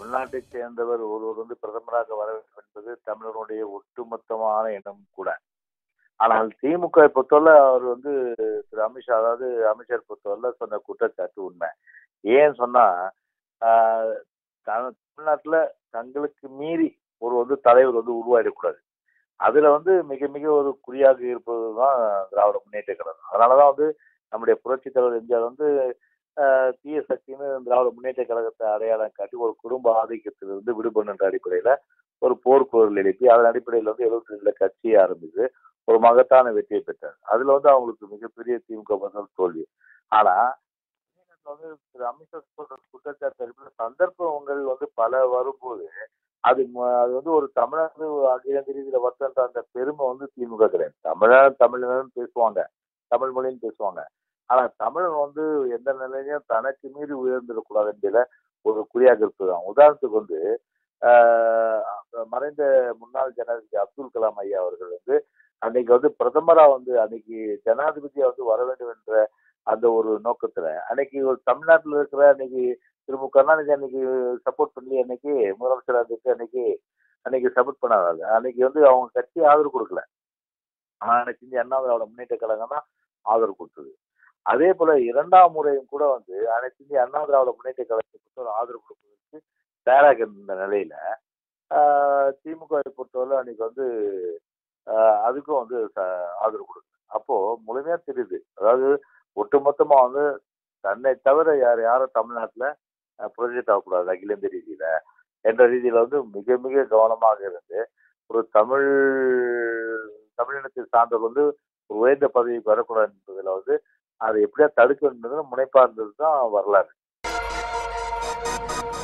தமிழ்நாட்டை சேர்ந்தவர் ஒருவர் வந்து பிரதமராக வர வேண்டும் என்பது தமிழருடைய ஒட்டுமொத்தமான எண்ணம் கூட ஆனால் திமுக பொறுத்தவரை அவர் வந்து திரு அமித்ஷா அதாவது அமைச்சர் பொறுத்தவரை சொன்ன குற்றச்சாட்டு உண்மை ஏன் சொன்னா ஆஹ், த- தமிழ்நாட்டுல தங்களுக்கு மீறி ஒரு வந்து தலைவர் வந்து உருவாயிடக்கூடாது அதுல வந்து மிக மிக ஒரு குறியாக இருப்பதுதான் திராவிட முன்னேற்ற கழகம் அதனாலதான் வந்து நம்முடைய புரட்சி தலைவர் எம்ஜிஆர் வந்து ஆஹ், தீய சக்தின்னு திராவிட முன்னேற்ற கழகத்தை அடையாளம் காட்டி ஒரு குடும்ப ஆதிக்கத்திலிருந்து விடுபடுன்ற அடிப்படையில ஒரு போர்க்குரல் எழுப்பி அதன் அடிப்படையில் வந்து எழுபத்தி ரெண்டுல கட்சியை ஆரம்பித்து ஒரு மகத்தான வெற்றியை பெற்றார் அதுல வந்து அவங்களுக்கு மிகப்பெரிய திமுக முதல் தோல்வி ஆனா தமிழ்நாட்டுல வந்து திரு அமித்ஷா சொல்ற குற்றச்சாட்டு அடிப்படையில சந்தர்ப்பங்கள் வந்து பல வரும்போது அது ம- அது வந்து ஒரு தமிழ்நாடு அகில இந்திய ரீதியில வர்த்தன்ற அந்த பெருமை வந்து திமுக கிடையாது தமிழர் தமிழர்னு பேசுவாங்க தமிழ் மொழின்னு பேசுவாங்க ஆனா தமிழன் வந்து எந்த நிலையிலும் தனக்கு மீறி உயர்ந்துடக்கூடாது என்பதில ஒரு குறியாக இருப்பதுதான் உதாரணத்துக்கு வந்து ஆஹ் மறைந்த முன்னாள் ஜனாதிபதி அப்துல் கலாம் ஐயா அவர்கள் வந்து அன்னைக்கு வந்து பிரதமரா வந்து அன்னைக்கு ஜனாதிபதியா வந்து வர வேண்டும் என்ற அந்த ஒரு நோக்கத்துல அன்னைக்கு ஒரு தமிழ்நாட்டுல இருக்கிற அன்னைக்கு திரு மு கருணாநிதி அன்னைக்கு சப்போர்ட் பண்ணி அன்னைக்கு முதலமைச்சராக இருந்துச்சு அன்னைக்கு அன்னைக்கு சப்போர்ட் பண்ணாங்க அன்னைக்கு வந்து அவங்க கட்சி ஆதரவு கொடுக்கல ஆனா அன்னைக்கு இந்திய அண்ணா திராவிட முன்னேற்ற கழகம் தான் ஆதரவு கொடுத்தது அதே போல இரண்டாம் முறையும் கூட வந்து அனைத்து இந்திய அண்ணா திராவிட முன்னேற்ற கழகத்துக்கு ஒரு ஆதரவு கொடுப்பதற்கு தயாராக இருந்த நிலையில ஆஹ் திமுக வை பொறுத்தவரை அன்னைக்கு வந்து ஆஹ் அதுக்கும் வந்து ச- ஆதரவு கொடுக்கல அப்போ முழுமையா தெரியுது அதாவது ஒட்டுமொத்தமா வந்து தன்னை தவிர யார் யாரும் தமிழ்நாட்டுல ப்ரொஜெக்ட் ஆகக்கூடாது அகில இந்திய ரீதியில என்ற ரீதியில வந்து மிக மிக கவனமாக இருந்து ஒரு தமிழ் தமிழினத்தை சார்ந்தவர் வந்து ஒரு உயர்ந்த பதவிக்கு வரக்கூடாது என்பதுல வந்து அதை எப்படியா தடுக்க வேண்டும் முனைப்பா இருந்தது தான் வரலாறு